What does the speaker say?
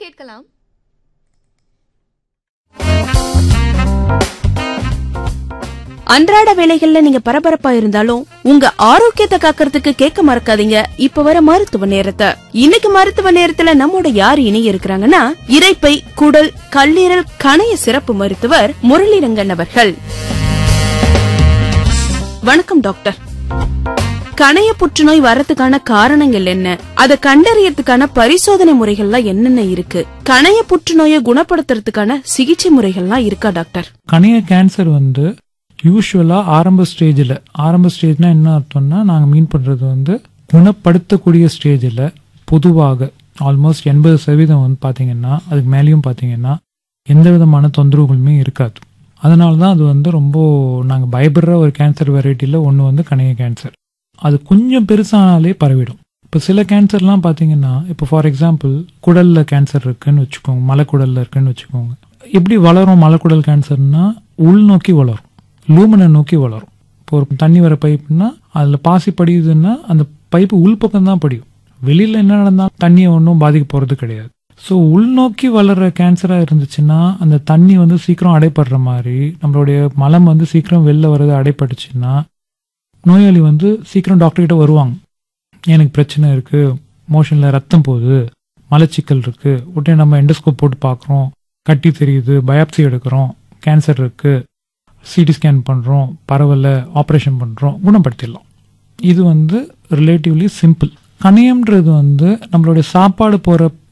கேட்கலாம் அன்றாட வேலைகள்ல நீங்க பரபரப்பா இருந்தாலும் உங்க ஆரோக்கியத்தை காக்கறதுக்கு கேட்க மறக்காதீங்க இப்ப வர மருத்துவ நேரத்தை இன்னைக்கு மருத்துவ நேரத்துல நம்மோட யார் இணைய இருக்கிறாங்கன்னா இரைப்பை குடல் கல்லீரல் கணைய சிறப்பு மருத்துவர் முரளிரங்கன் அவர்கள் வணக்கம் டாக்டர் கணைய புற்றுநோய் வரதுக்கான காரணங்கள் என்ன அதை கண்டறியறதுக்கான பரிசோதனை முறைகள்லாம் என்னென்ன இருக்கு கணைய புற்றுநோயை குணப்படுத்துறதுக்கான சிகிச்சை முறைகள்லாம் இருக்கா டாக்டர் கணைய கேன்சர் வந்து யூஸ்வலாக ஆரம்ப ஸ்டேஜில் ஆரம்ப ஸ்டேஜ்னா என்ன அர்த்தம்னா நாங்கள் மீன் பண்ணுறது வந்து குணப்படுத்தக்கூடிய ஸ்டேஜில் பொதுவாக ஆல்மோஸ்ட் எண்பது சதவீதம் வந்து பார்த்தீங்கன்னா அதுக்கு மேலேயும் பார்த்தீங்கன்னா எந்த விதமான தொந்தரவுகளுமே இருக்காது அதனால தான் அது வந்து ரொம்ப நாங்கள் பயப்படுற ஒரு கேன்சர் வெரைட்டியில் ஒன்று வந்து கணைய கேன்சர் அது கொஞ்சம் பெருசானாலே பரவிடும் இப்போ சில கேன்சர்லாம் பார்த்தீங்கன்னா இப்போ ஃபார் எக்ஸாம்பிள் குடலில் கேன்சர் இருக்குன்னு வச்சுக்கோங்க மலைக்குடலில் இருக்குன்னு வச்சுக்கோங்க எப்படி வளரும் மலைக்குடல் கேன்சர்னா உள்நோக்கி வளரும் லூமனை நோக்கி வளரும் இப்போ ஒரு தண்ணி வர பைப்புனா அதில் பாசி படியுதுன்னா அந்த பைப்பு உள்பக்கம் தான் படியும் வெளியில் என்ன நடந்தாலும் தண்ணியை ஒன்றும் பாதிக்க போகிறது கிடையாது ஸோ உள்நோக்கி வளர்ற கேன்சராக இருந்துச்சுன்னா அந்த தண்ணி வந்து சீக்கிரம் அடைப்படுற மாதிரி நம்மளுடைய மலம் வந்து சீக்கிரம் வெளில வர்றது அடைப்பட்டுச்சுன்னா நோயாளி வந்து சீக்கிரம் டாக்டர் கிட்ட வருவாங்க எனக்கு பிரச்சனை இருக்கு மோஷன்ல ரத்தம் போகுது மலச்சிக்கல் இருக்கு உடனே நம்ம எண்டோஸ்கோப் போட்டு பார்க்குறோம் கட்டி தெரியுது பயாப்சி எடுக்கிறோம் கேன்சர் இருக்கு சிடி ஸ்கேன் பண்றோம் பரவல ஆப்ரேஷன் பண்றோம் குணப்படுத்திடலாம் இது வந்து ரிலேட்டிவ்லி சிம்பிள் கணையம்ன்றது வந்து நம்மளுடைய சாப்பாடு போற